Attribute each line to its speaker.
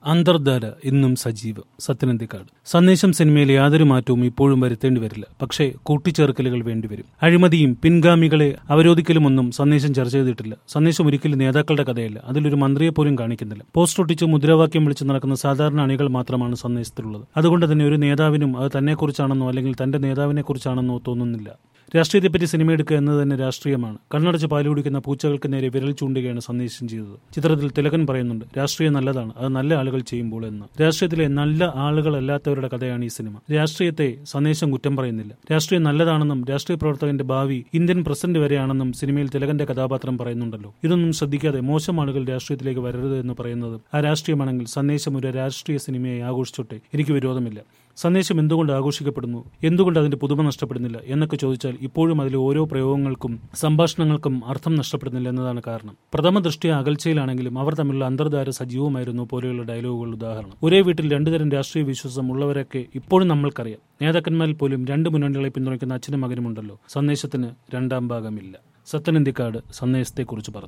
Speaker 1: അന്തർധാര ഇന്നും സജീവം സത്യനന്ദിക്കാട് സന്ദേശം സിനിമയിൽ യാതൊരു മാറ്റവും ഇപ്പോഴും വരുത്തേണ്ടി വരില്ല പക്ഷേ കൂട്ടിച്ചേർക്കലുകൾ വേണ്ടിവരും അഴിമതിയും പിൻഗാമികളെ അവരോധിക്കലുമൊന്നും സന്ദേശം ചർച്ച ചെയ്തിട്ടില്ല സന്ദേശം ഒരിക്കലും നേതാക്കളുടെ കഥയല്ല അതിലൊരു മന്ത്രിയെ പോലും കാണിക്കുന്നില്ല പോസ്റ്റർ ഒട്ടിച്ച് മുദ്രാവാക്യം വിളിച്ച് നടക്കുന്ന സാധാരണ അണികൾ മാത്രമാണ് സന്ദേശത്തിലുള്ളത് അതുകൊണ്ട് തന്നെ ഒരു നേതാവിനും അത് തന്നെക്കുറിച്ചാണെന്നോ അല്ലെങ്കിൽ തന്റെ നേതാവിനെക്കുറിച്ചാണെന്നോ തോന്നുന്നില്ല രാഷ്ട്രീയത്തെപ്പറ്റി സിനിമ എടുക്കുക എന്നത് തന്നെ രാഷ്ട്രീയമാണ് കണ്ണടച്ച് പാല് കുടിക്കുന്ന പൂച്ചകൾക്ക് നേരെ വിരൽ ചൂണ്ടുകയാണ് സന്ദേശം ചെയ്തത് ചിത്രത്തിൽ തിലകൻ പറയുന്നുണ്ട് രാഷ്ട്രീയം നല്ലതാണ് അത് നല്ല ആളുകൾ ചെയ്യുമ്പോൾ എന്ന് രാഷ്ട്രീയത്തിലെ നല്ല ആളുകളല്ലാത്തവരുടെ കഥയാണ് ഈ സിനിമ രാഷ്ട്രീയത്തെ സന്ദേശം കുറ്റം പറയുന്നില്ല രാഷ്ട്രീയം നല്ലതാണെന്നും രാഷ്ട്രീയ പ്രവർത്തകന്റെ ഭാവി ഇന്ത്യൻ പ്രസിഡന്റ് വരെയാണെന്നും സിനിമയിൽ തിലകന്റെ കഥാപാത്രം പറയുന്നുണ്ടല്ലോ ഇതൊന്നും ശ്രദ്ധിക്കാതെ മോശം ആളുകൾ രാഷ്ട്രീയത്തിലേക്ക് വരരുത് എന്ന് പറയുന്നത് ആ രാഷ്ട്രീയമാണെങ്കിൽ സന്ദേശം ഒരു രാഷ്ട്രീയ സിനിമയെ ആഘോഷിച്ചോട്ടെ എനിക്ക് വിരോധമില്ല സന്ദേശം എന്തുകൊണ്ട് ആഘോഷിക്കപ്പെടുന്നു എന്തുകൊണ്ട് അതിന്റെ പുതുമ നഷ്ടപ്പെടുന്നില്ല എന്നൊക്കെ ചോദിച്ചാൽ ഇപ്പോഴും അതിലെ ഓരോ പ്രയോഗങ്ങൾക്കും സംഭാഷണങ്ങൾക്കും അർത്ഥം നഷ്ടപ്പെടുന്നില്ല എന്നതാണ് കാരണം പ്രഥമ ദൃഷ്ടിയ അകൽച്ചയിലാണെങ്കിലും അവർ തമ്മിലുള്ള അന്തർധാര സജീവമായിരുന്നു പോലെയുള്ള ഡയലോഗുകൾ ഉദാഹരണം ഒരേ വീട്ടിൽ രണ്ടുതരം രാഷ്ട്രീയ വിശ്വാസം ഉള്ളവരൊക്കെ ഇപ്പോഴും നമ്മൾക്കറിയാം നേതാക്കന്മാരിൽ പോലും രണ്ട് മുന്നണികളെ പിന്തുണയ്ക്കുന്ന അച്ഛനും മകനുമുണ്ടല്ലോ സന്ദേശത്തിന് രണ്ടാം ഭാഗമില്ല സത്യനന്ദിക്കാട് സന്ദേശത്തെക്കുറിച്ച് പറഞ്ഞു